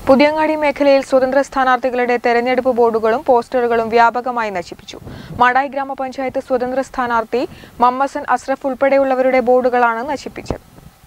പുതിയങ്ങാടി മേഖലയിൽ സ്വതന്ത്ര സ്ഥാനാർത്ഥികളുടെ തെരഞ്ഞെടുപ്പ് ബോർഡുകളും പോസ്റ്ററുകളും വ്യാപകമായി നശിപ്പിച്ചു മാടായി ഗ്രാമപഞ്ചായത്ത് സ്വതന്ത്ര സ്ഥാനാർത്ഥി മമ്മസൻ അസ്രഫ് ഉൾപ്പെടെയുള്ളവരുടെ ബോർഡുകളാണ് നശിപ്പിച്ചത്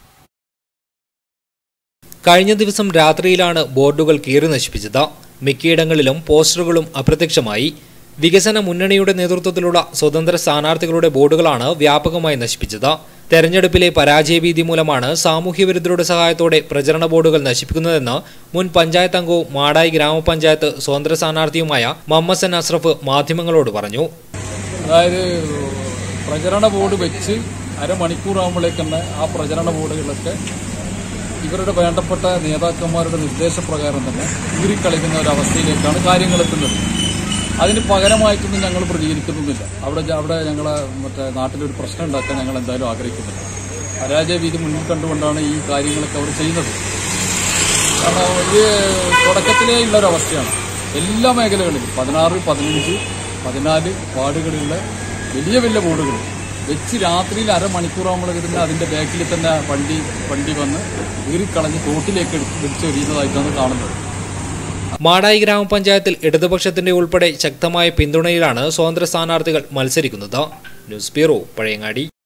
കഴിഞ്ഞ ദിവസം രാത്രിയിലാണ് ബോർഡുകൾ കീറി നശിപ്പിച്ചത് മിക്കയിടങ്ങളിലും പോസ്റ്ററുകളും അപ്രത്യക്ഷമായി വികസന മുന്നണിയുടെ നേതൃത്വത്തിലുള്ള സ്വതന്ത്ര സ്ഥാനാർത്ഥികളുടെ ബോർഡുകളാണ് വ്യാപകമായി നശിപ്പിച്ചത് തെരഞ്ഞെടുപ്പിലെ പരാജയഭീതി മൂലമാണ് സാമൂഹ്യവിരുദ്ധരുടെ സഹായത്തോടെ പ്രചരണ ബോർഡുകൾ നശിപ്പിക്കുന്നതെന്ന് മുൻ പഞ്ചായത്ത് അംഗവും മാടായി ഗ്രാമപഞ്ചായത്ത് സ്വതന്ത്ര സ്ഥാനാർത്ഥിയുമായ മമ്മസൻ അസ്രഫ് മാധ്യമങ്ങളോട് പറഞ്ഞു അതായത് പ്രചരണ ബോർഡ് വെച്ച് അരമണിക്കൂറാകുമ്പോഴേക്ക് തന്നെ ആ പ്രചരണ ബോർഡുകളൊക്കെ ഇവരുടെ വേണ്ടപ്പെട്ട നേതാക്കന്മാരുടെ നിർദ്ദേശപ്രകാരം തന്നെ ഊരിക്കളിക്കുന്ന ഒരു അവസ്ഥയിലേക്കാണ് കാര്യങ്ങൾ എത്തുന്നത് അതിന് പകരമായിട്ടൊന്നും ഞങ്ങൾ പ്രതികരിക്കുന്നൊന്നുമില്ല അവിടെ അവിടെ ഞങ്ങളെ മറ്റേ നാട്ടിലൊരു പ്രശ്നം ഉണ്ടാക്കാൻ ഞങ്ങൾ എന്തായാലും ആഗ്രഹിക്കുന്നില്ല പരാജയ വീതി മുന്നിൽ കണ്ടുകൊണ്ടാണ് ഈ കാര്യങ്ങളൊക്കെ അവർ ചെയ്യുന്നത് കാരണം ഇത് തുടക്കത്തിലേ ഉള്ള ഒരു അവസ്ഥയാണ് എല്ലാ മേഖലകളിലും പതിനാറ് പതിനഞ്ച് പതിനാല് വാർഡുകളിലുള്ള വലിയ വലിയ ബോർഡുകൾ വെച്ച് രാത്രിയിൽ അരമണിക്കൂറാകുമ്പോൾ തന്നെ അതിന്റെ ബാക്കിൽ തന്നെ വണ്ടി വണ്ടി വന്ന് കീറിക്കളഞ്ഞ് തോട്ടിലേക്ക് എടുത്തെറിയുന്നതായിട്ടാണ് കാണുന്നത് മാടായി ഗ്രാമപഞ്ചായത്തിൽ ഇടതുപക്ഷത്തിന്റെ ഉൾപ്പെടെ ശക്തമായ പിന്തുണയിലാണ് സ്വതന്ത്ര സ്ഥാനാർത്ഥികൾ മത്സരിക്കുന്നത് ന്യൂസ് ബ്യൂറോ പഴയങ്ങാടി